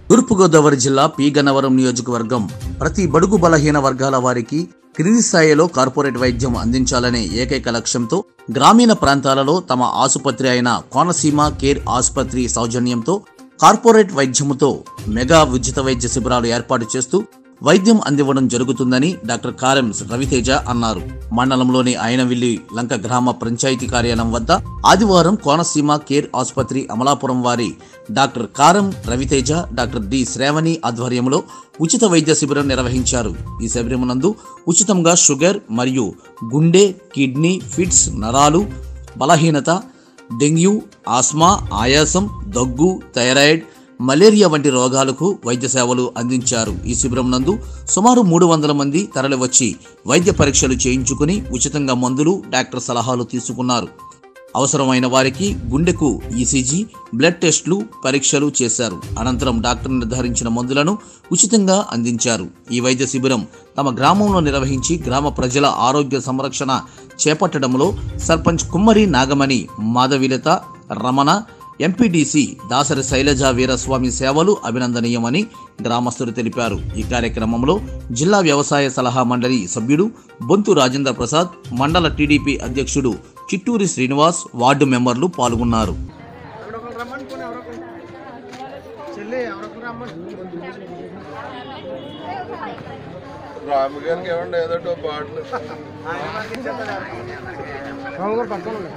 తూర్పుగోదావరి జిల్లా పి గన్నవరం నియోజకవర్గం ప్రతి బడుగు బలహీన వర్గాల వారికి క్రింది స్థాయిలో కార్పొరేట్ వైద్యం అందించాలనే ఏకైక లక్ష్యంతో గ్రామీణ ప్రాంతాలలో తమ ఆసుపత్రి అయిన కోనసీమ కేర్ ఆసుపత్రి సౌజన్యంతో కార్పొరేట్ వైద్యముతో మెగా ఉచిత వైద్య శిబిరాలు ఏర్పాటు చేస్తూ వైద్యం అందివ్వడం జరుగుతుందని డాక్టర్ కారెం రవితేజ అన్నారు మండలంలోని ఆయనవిల్లి లంక గ్రామ పంచాయతీ కార్యాలయం వద్ద ఆదివారం కోనసీమ కేర్ ఆసుపత్రి అమలాపురం వారి డాక్టర్ కారం రవితేజ డాక్టర్ డి శ్రావణి ఆధ్వర్యంలో ఉచిత వైద్య శిబిరం నిర్వహించారు ఈ శిబిరమునందు ఉచితంగా షుగర్ మరియు గుండె కిడ్నీ ఫిట్స్ నరాలు బలహీనత డెంగ్యూ ఆస్మా ఆయాసం దగ్గు థైరాయిడ్ మలేరియా వంటి రోగాలకు వైద్య సేవలు అందించారు ఈ శిబిరం నందు సుమారు మూడు వందల మంది తరలివచ్చి వైద్య పరీక్షలు చేయించుకుని ఉచితంగా మందులు డాక్టర్ సలహాలు తీసుకున్నారు అవసరమైన వారికి గుండెకు ఈసీజీ బ్లడ్ టెస్టులు పరీక్షలు చేశారు అనంతరం డాక్టర్ నిర్ధారించిన మందులను ఉచితంగా అందించారు ఈ వైద్య శిబిరం తమ గ్రామంలో నిర్వహించి గ్రామ ప్రజల ఆరోగ్య సంరక్షణ చేపట్టడంలో సర్పంచ్ కుమ్మరి నాగమణి మాధవిలత రమణ ఎంపీడీసీ దాసరి శైలజ వీరస్వామి సేవలు అభినందనీయమని గ్రామస్తులు తెలిపారు ఈ కార్యక్రమంలో జిల్లా వ్యవసాయ సలహా మండలి సభ్యుడు బొంతు రాజేంద్ర ప్రసాద్ మండల టీడీపీ అధ్యక్షుడు చిట్టూరి శ్రీనివాస్ వార్డు మెంబర్లు పాల్గొన్నారు ఎవరొకరు రమ్మని పోనీ ఎవరొకరు చెల్లి ఎవరొకరు రమ్మని రాము గారికి ఇవ్వండి ఏదో ఒకటి పాటలు రాము గారు పక్కన ఉండండి.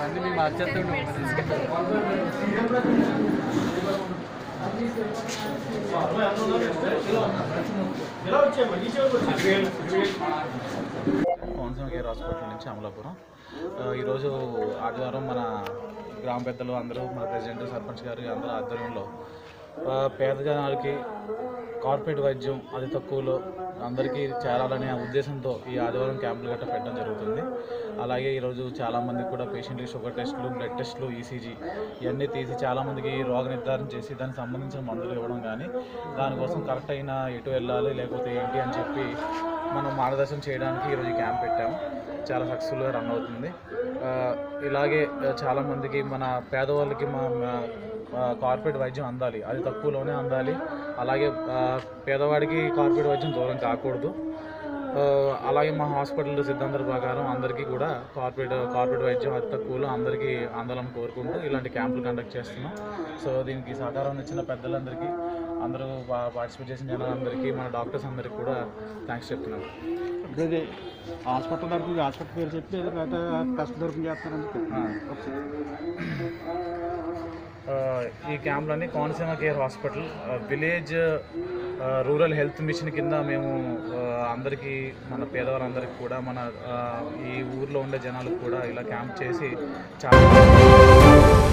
కోనసీమ కేర్ హాస్పిటల్ నుంచి అమలాపురం ఆ, ఈరోజు ఆదివారం మన గ్రామ పెద్దలు అందరూ మన ప్రెసిడెంట్ సర్పంచ్ గారు అందరూ ఆధ్వర్యంలో ఆ, పేద జనాలకి కార్పొరేట్ వైద్యం అతి తక్కువలో అందరికీ చేరాలనే ఉద్దేశంతో ఈ ఆదివారం క్యాంపులు గట్రా పెట్టడం జరుగుతుంది అలాగే ఈరోజు చాలామందికి కూడా పేషెంట్కి షుగర్ టెస్టులు బ్లడ్ టెస్టులు ఈసీజీ ఇవన్నీ తీసి చాలామందికి రోగ నిర్ధారణ చేసి దానికి సంబంధించిన మందులు ఇవ్వడం కానీ దానికోసం కరెక్ట్ అయిన ఎటు వెళ్ళాలి లేకపోతే ఏంటి అని చెప్పి మనం మార్గదర్శనం చేయడానికి ఈరోజు ఈ క్యాంప్ పెట్టాము చాలా సక్సెస్ఫుల్గా రన్ అవుతుంది ఆ, ఇలాగే ఆ, చాలామందికి మన పేదవాళ్ళకి మా మా- ఆ, కార్పొరేట్ వైద్యం అందాలి అది తక్కువలోనే అందాలి అలాగే ఆ, పేదవాడికి కార్పొరేట్ వైద్యం దూరం కాకూడదు ఆ, అలాగే మా హాస్పిటల్ సిద్ధాంతాల ప్రకారం అందరికీ కూడా కార్పొరేట్ కార్పొరేట్ వైద్యం అతి తక్కువలో అందరికీ అందాలని కోరుకుంటూ ఇలాంటి క్యాంపులు కండక్ట్ చేస్తున్నాం సో దీనికి సహకారం ఇచ్చిన పెద్దలందరికీ అందరూ పార్టిసిపేట్ చేసిన జనాలందరికీ మన డాక్టర్స్ అందరికీ కూడా థ్యాంక్స్ చెప్తున్నాం ఇప్పుడు ఇది హాస్పిటల్ తరఫు హాస్పిటల్ పేరు చెప్పి ఏదో బయట టెస్ట్ దొరికి చేస్తారని చెప్పి ఆ, ఈ క్యాంప్లన్నీ కోనసీమ కేర్ హాస్పిటల్ ఆ, విలేజ్ ఆ, రూరల్ హెల్త్ మిషన్ కింద మేము ఆ, అందరికీ మన పేదవాళ్ళందరికీ కూడా మన ఆ, ఈ ఊర్లో ఉండే జనాలకు కూడా ఇలా క్యాంప్ చేసి చాలా